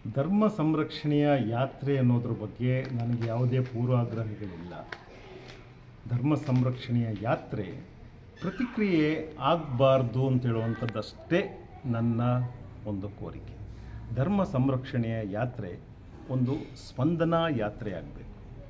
ಧರ್ಮ ಸಂರಕ್ಷಣೆಯ ಯಾತ್ರೆ ಅನ್ನೋದ್ರ ಬಗ್ಗೆ ನನಗೆ ಯಾವುದೇ ಪೂರ್ವಾಗ್ರಹಗಳಿಲ್ಲ ಧರ್ಮ ಸಂರಕ್ಷಣೆಯ ಯಾತ್ರೆ ಪ್ರತಿಕ್ರಿಯೆ ಆಗಬಾರ್ದು ಅಂತ ಹೇಳುವಂಥದ್ದಷ್ಟೇ ನನ್ನ ಒಂದು ಕೋರಿಕೆ ಧರ್ಮ ಸಂರಕ್ಷಣೆಯ ಯಾತ್ರೆ ಒಂದು ಸ್ಪಂದನಾ ಯಾತ್ರೆ ಆಗಬೇಕು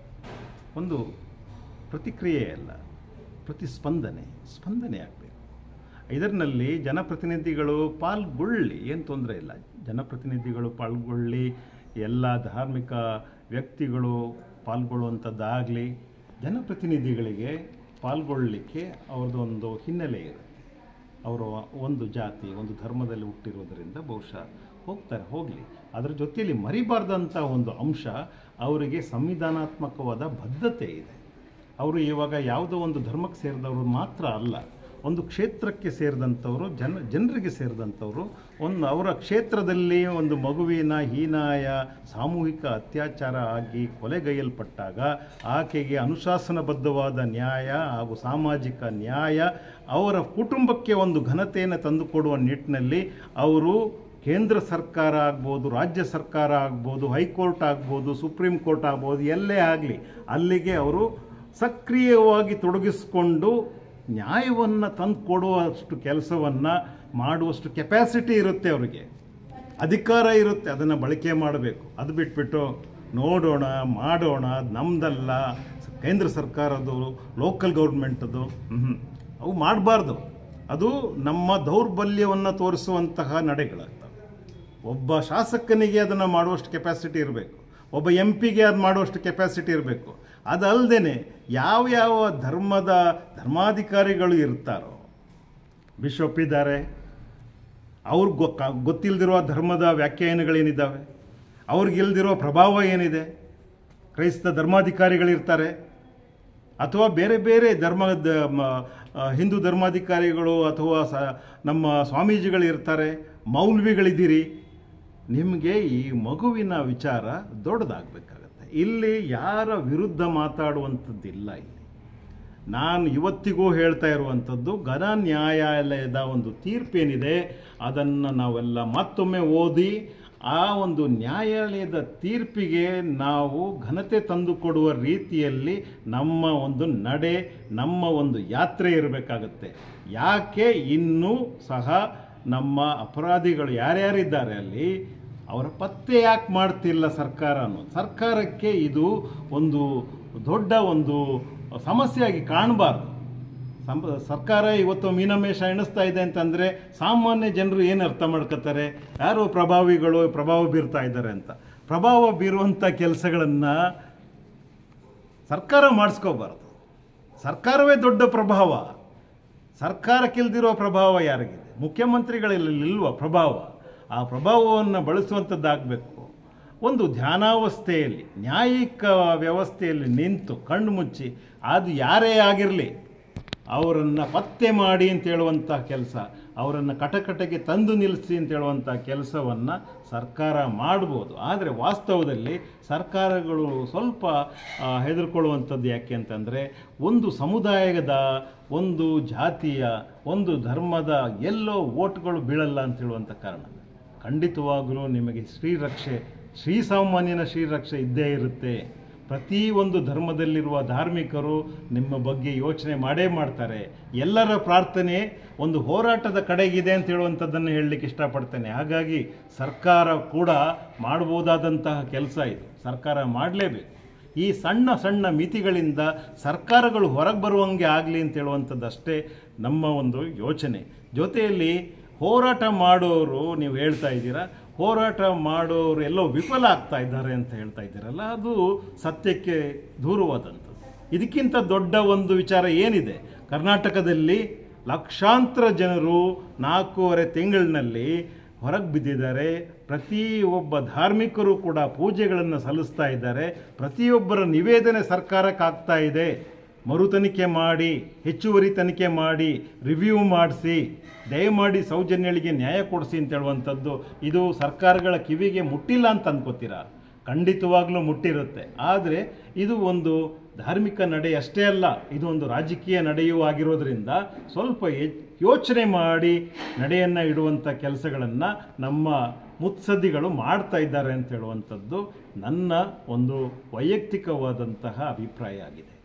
ಒಂದು ಪ್ರತಿಕ್ರಿಯೆ ಅಲ್ಲ ಪ್ರತಿಸ್ಪಂದನೆ ಸ್ಪಂದನೆ ಆಗಬೇಕು ಇದರಲ್ಲಿ ಜನಪ್ರತಿನಿಧಿಗಳು ಪಾಲ್ಗೊಳ್ಳಿ ಏನು ತೊಂದರೆ ಇಲ್ಲ ಜನಪ್ರತಿನಿಧಿಗಳು ಪಾಲ್ಗೊಳ್ಳಿ ಎಲ್ಲ ಧಾರ್ಮಿಕ ವ್ಯಕ್ತಿಗಳು ಪಾಲ್ಗೊಳ್ಳುವಂಥದ್ದಾಗಲಿ ಜನಪ್ರತಿನಿಧಿಗಳಿಗೆ ಪಾಲ್ಗೊಳ್ಳಲಿಕ್ಕೆ ಅವ್ರದ್ದೊಂದು ಹಿನ್ನೆಲೆ ಇರುತ್ತೆ ಅವರು ಒಂದು ಜಾತಿ ಒಂದು ಧರ್ಮದಲ್ಲಿ ಹುಟ್ಟಿರೋದರಿಂದ ಬಹುಶಃ ಹೋಗ್ತಾರೆ ಹೋಗಲಿ ಅದರ ಜೊತೆಯಲ್ಲಿ ಮರಿಬಾರ್ದಂಥ ಒಂದು ಅಂಶ ಅವರಿಗೆ ಸಂವಿಧಾನಾತ್ಮಕವಾದ ಬದ್ಧತೆ ಇದೆ ಅವರು ಇವಾಗ ಯಾವುದೋ ಒಂದು ಧರ್ಮಕ್ಕೆ ಸೇರಿದವರು ಮಾತ್ರ ಅಲ್ಲ ಒಂದು ಕ್ಷೇತ್ರಕ್ಕೆ ಸೇರಿದಂಥವರು ಜನ ಜನರಿಗೆ ಸೇರಿದಂಥವರು ಒಂದು ಅವರ ಕ್ಷೇತ್ರದಲ್ಲಿ ಒಂದು ಮಗುವಿನ ಹೀನಾಯ ಸಾಮೂಹಿಕ ಅತ್ಯಾಚಾರ ಆಗಿ ಕೊಲೆಗೈಯಲ್ಪಟ್ಟಾಗ ಆಕೆಗೆ ಅನುಶಾಸನಬದ್ಧವಾದ ನ್ಯಾಯ ಹಾಗೂ ಸಾಮಾಜಿಕ ನ್ಯಾಯ ಅವರ ಕುಟುಂಬಕ್ಕೆ ಒಂದು ಘನತೆಯನ್ನು ತಂದುಕೊಡುವ ನಿಟ್ಟಿನಲ್ಲಿ ಅವರು ಕೇಂದ್ರ ಸರ್ಕಾರ ಆಗ್ಬೋದು ರಾಜ್ಯ ಸರ್ಕಾರ ಆಗ್ಬೋದು ಹೈಕೋರ್ಟ್ ಆಗ್ಬೋದು ಸುಪ್ರೀಂ ಕೋರ್ಟ್ ಆಗ್ಬೋದು ಎಲ್ಲೇ ಆಗಲಿ ಅಲ್ಲಿಗೆ ಅವರು ಸಕ್ರಿಯವಾಗಿ ತೊಡಗಿಸಿಕೊಂಡು ನ್ಯಾಯವನ್ನು ತಂದು ಕೊಡುವಷ್ಟು ಕೆಲಸವನ್ನು ಮಾಡುವಷ್ಟು ಕೆಪ್ಯಾಸಿಟಿ ಇರುತ್ತೆ ಅವರಿಗೆ ಅಧಿಕಾರ ಇರುತ್ತೆ ಅದನ್ನು ಬಳಕೆ ಮಾಡಬೇಕು ಅದು ಬಿಟ್ಬಿಟ್ಟು ನೋಡೋಣ ಮಾಡೋಣ ನಮ್ದಲ್ಲ ಕೇಂದ್ರ ಸರ್ಕಾರದ್ದು ಲೋಕಲ್ ಗೌರ್ಮೆಂಟದು ಹ್ಞೂ ಅವು ಮಾಡಬಾರ್ದು ಅದು ನಮ್ಮ ದೌರ್ಬಲ್ಯವನ್ನು ತೋರಿಸುವಂತಹ ನಡೆಗಳಾಗ್ತವೆ ಒಬ್ಬ ಶಾಸಕನಿಗೆ ಅದನ್ನು ಮಾಡುವಷ್ಟು ಕೆಪಾಸಿಟಿ ಇರಬೇಕು ಒಬ್ಬ ಎಂ ಪಿಗೆ ಅದು ಮಾಡುವಷ್ಟು ಕೆಪಾಸಿಟಿ ಇರಬೇಕು ಅದಲ್ಲದೆ ಯಾವ ಯಾವ ಧರ್ಮದ ಧರ್ಮಾಧಿಕಾರಿಗಳು ಇರ್ತಾರೋ ಬಿಷಪ್ ಇದ್ದಾರೆ ಅವ್ರಿಗೆ ಗೊ ಗೊತ್ತಿಲ್ಲದಿರುವ ಧರ್ಮದ ವ್ಯಾಖ್ಯಾನಗಳೇನಿದ್ದಾವೆ ಅವ್ರಿಗಿಲ್ದಿರೋ ಪ್ರಭಾವ ಏನಿದೆ ಕ್ರೈಸ್ತ ಧರ್ಮಾಧಿಕಾರಿಗಳಿರ್ತಾರೆ ಅಥವಾ ಬೇರೆ ಬೇರೆ ಧರ್ಮದ ಮ- ಆ, ಹಿಂದೂ ಧರ್ಮಾಧಿಕಾರಿಗಳು ಅಥವಾ ಸ ನಮ್ಮ ಸ್ವಾಮೀಜಿಗಳಿರ್ತಾರೆ ಮೌಲ್ವಿಗಳಿದ್ದೀರಿ ನಿಮಗೆ ಈ ಮಗುವಿನ ವಿಚಾರ ದೊಡ್ಡದಾಗಬೇಕಾಗತ್ತೆ ಇಲ್ಲಿ ಯಾರ ವಿರುದ್ಧ ಮಾತಾಡುವಂಥದ್ದಿಲ್ಲ ಇಲ್ಲಿ ನಾನು ಇವತ್ತಿಗೂ ಹೇಳ್ತಾ ಇರುವಂಥದ್ದು ಘನ ನ್ಯಾಯಾಲಯದ ಒಂದು ತೀರ್ಪೇನಿದೆ ಅದನ್ನು ನಾವೆಲ್ಲ ಮತ್ತೊಮ್ಮೆ ಓದಿ ಆ ಒಂದು ನ್ಯಾಯಾಲಯದ ತೀರ್ಪಿಗೆ ನಾವು ಘನತೆ ತಂದುಕೊಡುವ ರೀತಿಯಲ್ಲಿ ನಮ್ಮ ಒಂದು ನಡೆ ನಮ್ಮ ಒಂದು ಯಾತ್ರೆ ಇರಬೇಕಾಗತ್ತೆ ಯಾಕೆ ಇನ್ನೂ ಸಹ ನಮ್ಮ ಅಪರಾಧಿಗಳು ಯಾರ್ಯಾರಿದ್ದಾರೆ ಅಲ್ಲಿ ಅವರ ಪತ್ತೆ ಯಾಕೆ ಮಾಡ್ತಿಲ್ಲ ಸರ್ಕಾರ ಅನ್ನೋದು ಸರ್ಕಾರಕ್ಕೆ ಇದು ಒಂದು ದೊಡ್ಡ ಒಂದು ಸಮಸ್ಯೆಯಾಗಿ ಕಾಣಬಾರ್ದು ಸಂಪ ಸರ್ಕಾರ ಇವತ್ತು ಮೀನಮೇಷ ಎಣಿಸ್ತಾ ಇದೆ ಅಂತಂದರೆ ಸಾಮಾನ್ಯ ಜನರು ಏನು ಅರ್ಥ ಮಾಡ್ಕೋತಾರೆ ಯಾರು ಪ್ರಭಾವಿಗಳು ಪ್ರಭಾವ ಬೀರ್ತಾ ಇದ್ದಾರೆ ಅಂತ ಪ್ರಭಾವ ಬೀರುವಂಥ ಕೆಲಸಗಳನ್ನು ಸರ್ಕಾರ ಮಾಡಿಸ್ಕೋಬಾರ್ದು ಸರ್ಕಾರವೇ ದೊಡ್ಡ ಪ್ರಭಾವ ಸರ್ಕಾರಕ್ಕಿಲ್ದಿರೋ ಪ್ರಭಾವ ಯಾರಿಗಿದೆ ಮುಖ್ಯಮಂತ್ರಿಗಳಲ್ಲಿ ಇಲ್ವ ಪ್ರಭಾವ ಆ ಪ್ರಭಾವವನ್ನು ಬಳಸುವಂಥದ್ದಾಗಬೇಕು ಒಂದು ಧ್ಯಾನಾವಸ್ಥೆಯಲ್ಲಿ ನ್ಯಾಯಿಕ ವ್ಯವಸ್ಥೆಯಲ್ಲಿ ನಿಂತು ಕಣ್ಣು ಮುಚ್ಚಿ ಅದು ಯಾರೇ ಆಗಿರಲಿ ಅವರನ್ನು ಪತ್ತೆ ಮಾಡಿ ಅಂತ ಹೇಳುವಂಥ ಕೆಲಸ ಅವರನ್ನು ಕಟಕಟಗೆ ತಂದು ನಿಲ್ಲಿಸಿ ಅಂತ ಹೇಳುವಂಥ ಕೆಲಸವನ್ನು ಸರ್ಕಾರ ಮಾಡ್ಬೋದು ಆದರೆ ವಾಸ್ತವದಲ್ಲಿ ಸರ್ಕಾರಗಳು ಸ್ವಲ್ಪ ಆ, ಹೆದರ್ಕೊಳ್ಳುವಂಥದ್ದು ಯಾಕೆ ಅಂತಂದರೆ ಒಂದು ಸಮುದಾಯದ ಒಂದು ಜಾತಿಯ ಒಂದು ಧರ್ಮದ ಎಲ್ಲೋ ಓಟ್ಗಳು ಬೀಳಲ್ಲ ಅಂತ ಹೇಳುವಂಥ ಕಾರಣ ಖಂಡಿತವಾಗಲೂ ನಿಮಗೆ ಶ್ರೀರಕ್ಷೆ ಶ್ರೀಸಾಮಾನ್ಯನ ಶ್ರೀರಕ್ಷೆ ಇದ್ದೇ ಇರುತ್ತೆ ಪ್ರತಿ ಒಂದು ಧರ್ಮದಲ್ಲಿರುವ ಧಾರ್ಮಿಕರು ನಿಮ್ಮ ಬಗ್ಗೆ ಯೋಚನೆ ಮಾಡೇ ಮಾಡ್ತಾರೆ ಎಲ್ಲರ ಪ್ರಾರ್ಥನೆ ಒಂದು ಹೋರಾಟದ ಕಡೆಗಿದೆ ಅಂತ ಹೇಳುವಂಥದ್ದನ್ನು ಹೇಳಲಿಕ್ಕೆ ಇಷ್ಟಪಡ್ತೇನೆ ಹಾಗಾಗಿ ಸರ್ಕಾರ ಕೂಡ ಮಾಡ್ಬೋದಾದಂತಹ ಕೆಲಸ ಇದು ಸರ್ಕಾರ ಮಾಡಲೇಬೇಕು ಈ ಸಣ್ಣ ಸಣ್ಣ ಮಿತಿಗಳಿಂದ ಸರ್ಕಾರಗಳು ಹೊರಗೆ ಬರುವಂಗೆ ಆಗಲಿ ಅಂತ ಹೇಳುವಂಥದ್ದು ಅಷ್ಟೇ ನಮ್ಮ ಒಂದು ಯೋಚನೆ ಜೊತೆಯಲ್ಲಿ ಹೋರಾಟ ಮಾಡೋರು ನೀವು ಹೇಳ್ತಾ ಇದ್ದೀರಾ ಹೋರಾಟ ಮಾಡೋರು ಎಲ್ಲೋ ವಿಫಲ ಆಗ್ತಾ ಇದ್ದಾರೆ ಅಂತ ಹೇಳ್ತಾ ಇದ್ದೀರಲ್ಲ ಅದು ಸತ್ಯಕ್ಕೆ ದೂರವಾದಂಥದ್ದು ಇದಕ್ಕಿಂತ ದೊಡ್ಡ ಒಂದು ವಿಚಾರ ಏನಿದೆ ಕರ್ನಾಟಕದಲ್ಲಿ ಲಕ್ಷಾಂತರ ಜನರು ನಾಲ್ಕೂವರೆ ತಿಂಗಳಿನಲ್ಲಿ ಹೊರಗೆ ಬಿದ್ದಿದ್ದಾರೆ ಪ್ರತಿ ಒಬ್ಬ ಧಾರ್ಮಿಕರು ಕೂಡ ಪೂಜೆಗಳನ್ನು ಸಲ್ಲಿಸ್ತಾ ಇದ್ದಾರೆ ಪ್ರತಿಯೊಬ್ಬರ ನಿವೇದನೆ ಸರ್ಕಾರಕ್ಕೆ ಆಗ್ತಾ ಇದೆ ಮರು ತನಿಖೆ ಮಾಡಿ ಹೆಚ್ಚುವರಿ ತನಿಖೆ ಮಾಡಿ ರಿವ್ಯೂ ಮಾಡಿಸಿ ದಯಮಾಡಿ ಸೌಜನ್ಯಗಳಿಗೆ ನ್ಯಾಯ ಕೊಡಿಸಿ ಅಂತ ಹೇಳುವಂಥದ್ದು ಇದು ಸರ್ಕಾರಗಳ ಕಿವಿಗೆ ಮುಟ್ಟಿಲ್ಲ ಅಂತ ಅನ್ಕೋತೀರಾ ಖಂಡಿತವಾಗ್ಲೂ ಮುಟ್ಟಿರುತ್ತೆ ಆದರೆ ಇದು ಒಂದು ಧಾರ್ಮಿಕ ನಡೆ ಅಷ್ಟೇ ಅಲ್ಲ ಇದು ಒಂದು ರಾಜಕೀಯ ನಡೆಯೂ ಆಗಿರೋದ್ರಿಂದ ಸ್ವಲ್ಪ ಎ- ಯೋಚನೆ ಮಾಡಿ ನಡೆಯನ್ನು ಇಡುವಂಥ ಕೆಲಸಗಳನ್ನು ನಮ್ಮ ಮುತ್ಸದ್ದಿಗಳು ಮಾಡ್ತಾ ಇದ್ದಾರೆ ಅಂತ ಹೇಳುವಂಥದ್ದು ನನ್ನ ಒಂದು ವೈಯಕ್ತಿಕವಾದಂತಹ ಅಭಿಪ್ರಾಯ ಆಗಿದೆ